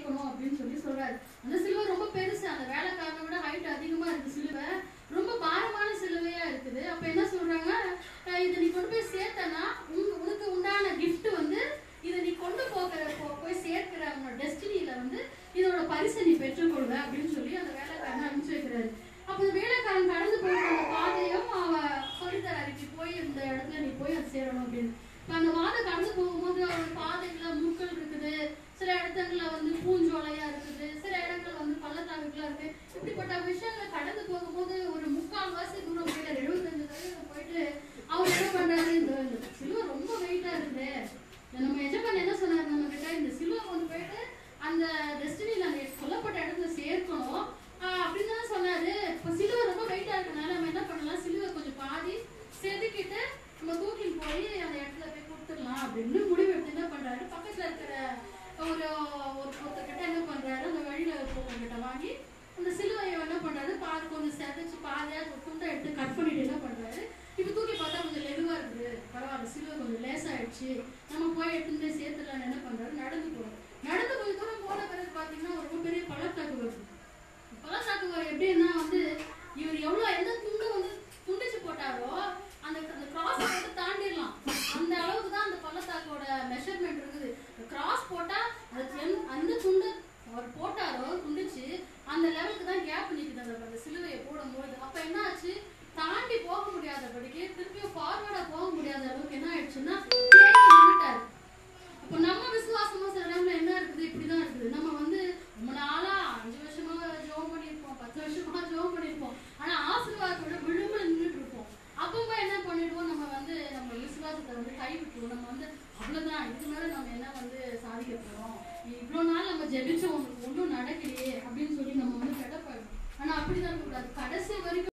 சேர்க்கணும் அப்படின்னு சொல்லி சொல்றாரு அந்த சிலுவை ரொம்ப பெருசு அந்த வேலைக்காரனை விட ஹைட் அதிகமா இருக்கு சிலுவை ரொம்ப பாரமான சிலுவையா இருக்குது அப்ப என்ன சொல்றாங்க அஹ் இதை நீ கொண்டு போய் சேர்த்தனா உங்க- உனக்கு உண்டான gift வந்து இதை நீ கொண்டு போகிற போ- போய் சேர்க்கிற உன்னோட டெஸ்டினியில வந்து இதோட பரிசை நீ பெற்றுக்கொள்வ அப்படின்னு சொல்லி அந்த வேலைக்காரனை அனுப்பிச்சு வைக்கிறாரு அப்ப இந்த வேலைக்காரன் கடந்து போகிற அந்த பாதையும் அவ சொல்லித்தராரு இப்படி போய் இந்த இடத்துல நீ போய் அது சேரணும் அப்படின்னு இப்ப அந்த வாதை கடந்து போகும்போது அவர் பாதைகள்ல முட்கள் இருக்குது சில இடத்துல வந்து பூஞ்சோலையா இருக்குது சில இடங்கள் வந்து பள்ளத்தாக்குகளா இருக்கு இப்படிப்பட்ட விஷயங்களை கடந்து போகும்போது ஒரு முக்கால் வாசி தூரம் போயிட்டு எழுபத்தஞ்சு சதவீதம் போயிட்டு அவர் என்ன பண்றாரு இந்த இந்த சிலுவை ரொம்ப வெயிட்டா இருக்குது நம்ம எஜமான் என்ன சொன்னாரு நம்ம கிட்ட இந்த சிலுவை கொண்டு போயிட்டு அந்த டெஸ்டினில அந்த சொல்லப்பட்ட இடத்துல சேர்க்கணும் ஆஹ் அப்படின்னு தான் சொன்னாரு இப்போ சிலுவை ரொம்ப வெயிட்டா இருக்கனால நம்ம என்ன பண்ணலாம் சிலுவை கொஞ்சம் பாதி செதுக்கிட்டு நம்ம தூக்கிட்டு போய் அந்த இடத்துல போய் கொடுத்துடலாம் அப்படின்னு முடிவு எடுத்து என்ன பண்றாரு பக்கத்துல இருக்கிற ஒரு ஒரு ஒருத்தர்கிட்ட என்ன பண்றாரு அந்த வழியில போகிறவங்கிட்ட வாங்கி அந்த சிலுவையை என்ன பண்றாரு பாதி கொஞ்சம் செதைச்சு பாதியா ஒரு துண்டை எடுத்து கட் பண்ணிட்டு என்ன பண்றாரு இப்போ தூக்கி பார்த்தா கொஞ்சம் லெதுவா இருக்குது பரவாயில்ல சிலுவை கொஞ்சம் லேசாயிடுச்சு நம்ம போய் எடுத்துட்டு போய் சேர்த்துலாம்னு என்ன பண்றாரு நடந்து போறாரு நடந்து கொஞ்சம் தூரம் போன பிறகு பாத்தீங்கன்னா ஒரு ரொம்ப பெரிய பள்ளத்தாக்கு வருது பள்ளத்தாக்கு வர எப்படின்னா வந்து இவர் எவ்வளவு எந்த துண்டு வந்து துண்டிச்சு போட்டாரோ அந்த அந்த கிராஸ் போட்டு தாண்டிடலாம் அந்த அளவுக்கு தான் அந்த பள்ளத்தாக்கோட மெஷர்மெண்ட் இருக்குது கிராஸ் போட்டா அது எந்த- அந்த துண்டு அவர் போட்டாரோ துண்டிச்சு அந்த லெவலுக்கு தான் கேப் நிக்குது அந்த அந்த சிலுவையை போடும்போது அப்ப என்ன ஆச்சு தாண்டி போக முடியாதபடிக்கு திருப்பியும் ஃபார்வர்டா போக முடியாத அளவுக்கு என்ன ஆயிடுச்சுன்னா தேங்கி நின்னுட்டாரு அப்போ நம்ம விசுவாசமா சில டைம்ல என்ன இருக்குது இப்படிதான் இருக்குது நம்ம வந்து ரொம்ப நாளா அஞ்சு வருஷமா ஜோம் பண்ணியிருப்போம் பத்து வருஷமா ஜோம் பண்ணியிருப்போம் ஆனா ஆசீர்வாதத்தோட விழும்புல நின்றுட்டு இருப்போம் அப்பப்போ என்ன பண்ணிடுவோம் நம்ம வந்து நம்ம விசுவாசத்தை வந்து கைவிட்டுருவோம் நம்ம வந்து அவ்வளவுதான் இதுக்கு மேல நம்ம என்ன வந்து சாதிக்க போறோம் இவ்வளவு நாள் நம்ம ஜெபிச்சோம் ஒன்றும் நடக்கலையே அப்படின்னு சொல்லி நம்ம வந்து கிடப்பாயிடும் ஆனா அப்படிதான் இருக்கக்கூடாது கடைசி வரைக்கும்